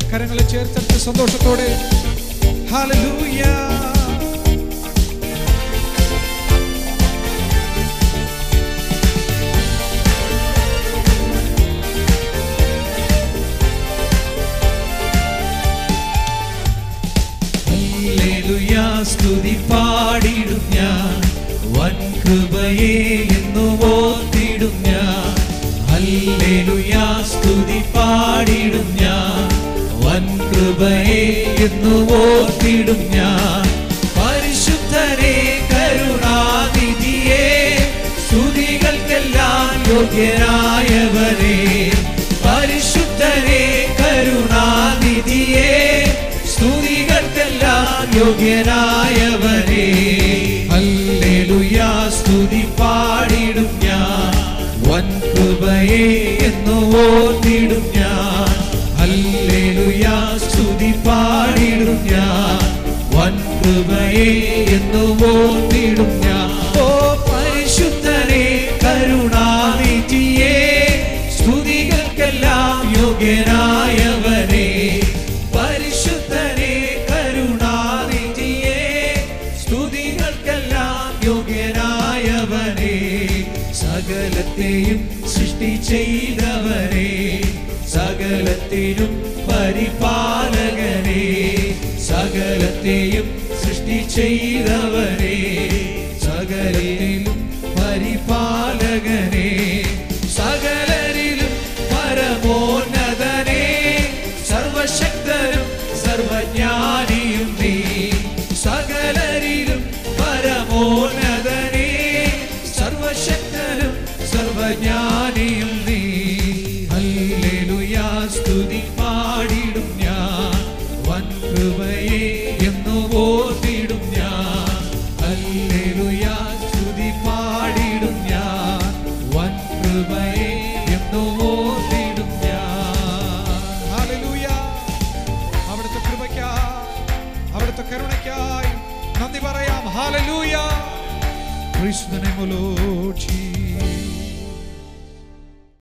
കരങ്ങളെ ചേർത്തെടുത്ത് സന്തോഷത്തോടെ hallelujah hallelujah സ്തുതി പാടിടും ഞാൻ വൻ കൃപയെ എന്നു ഓർത്തിടും ഞാൻ ഹല്ലേലൂയ സ്തുതി പാടിടും ഞാൻ വൻ കൃപയെ എന്നു ഓർത്തിടും ഞാൻ പരിശുദ്ധരെ കരുണാനിധിയെ സ്തുതികൾക്കെല്ലാം യോഗ്യരായവരെ പരിശുദ്ധരെ കരുണാനിധിയെ സ്തുതികൾക്കെല്ലാം യോഗ്യനായവരെ ഹല്ലേലൂയ സ്തുതി പാടിടും ഞാൻ വൻ കൃപയെ എന്ന് ഓർത്തിടും ഞാൻ ഹല്ലേലൂയ സ്തുതി പാടിടും ഞാൻ വൻ കൃപയെ എന്ന് ഓർത്തിടും ഞാൻ ഓ പരിശുദ്ധരെ കരുണാനിധിയെ സ്തുതികൾക്കെല്ലാം യോഗ്യനായവരെ പരിശുദ്ധരെ കരുണാനിധിയെ സ്തുതികൾക്കെല്ലാം യോഗ്യനായവരെ സകലത്തെയും സൃഷ്ടി ചെയ്തവരെ സകലത്തിനും പരിപാലകരെ സകലത്തെയും സൃഷ്ടി ചെയ്തവരെ സകലത്തിലും പരിപാലകനെ സകലരിലും പരമോന്നതനെ സർവശക്തനും സർവജ്ഞാനിയും നീ സകലരിലും പരമോന്നതനെ സർവശക്തനും സർവജ്ഞാനിയും നീ ഹല്ലേലൂയ സ്തുതി പാടിടും ഞാൻ വൻ കൃപയെ എന്നു ഓർത്തിടും ഞാൻ ഹല്ലേലൂയ സ്തുതി പാടിടും ഞാൻ വൻ കൃപയെ എന്നു ഓർത്തിടും ഞാൻ ഹല്ലേലൂയ അവിടുത്തെ കൃപയ്ക്കായി അവിടുത്തെ കരുണയ്ക്കായി നന്ദി പറയാം hallelujah Praise the name of Lord Jesus.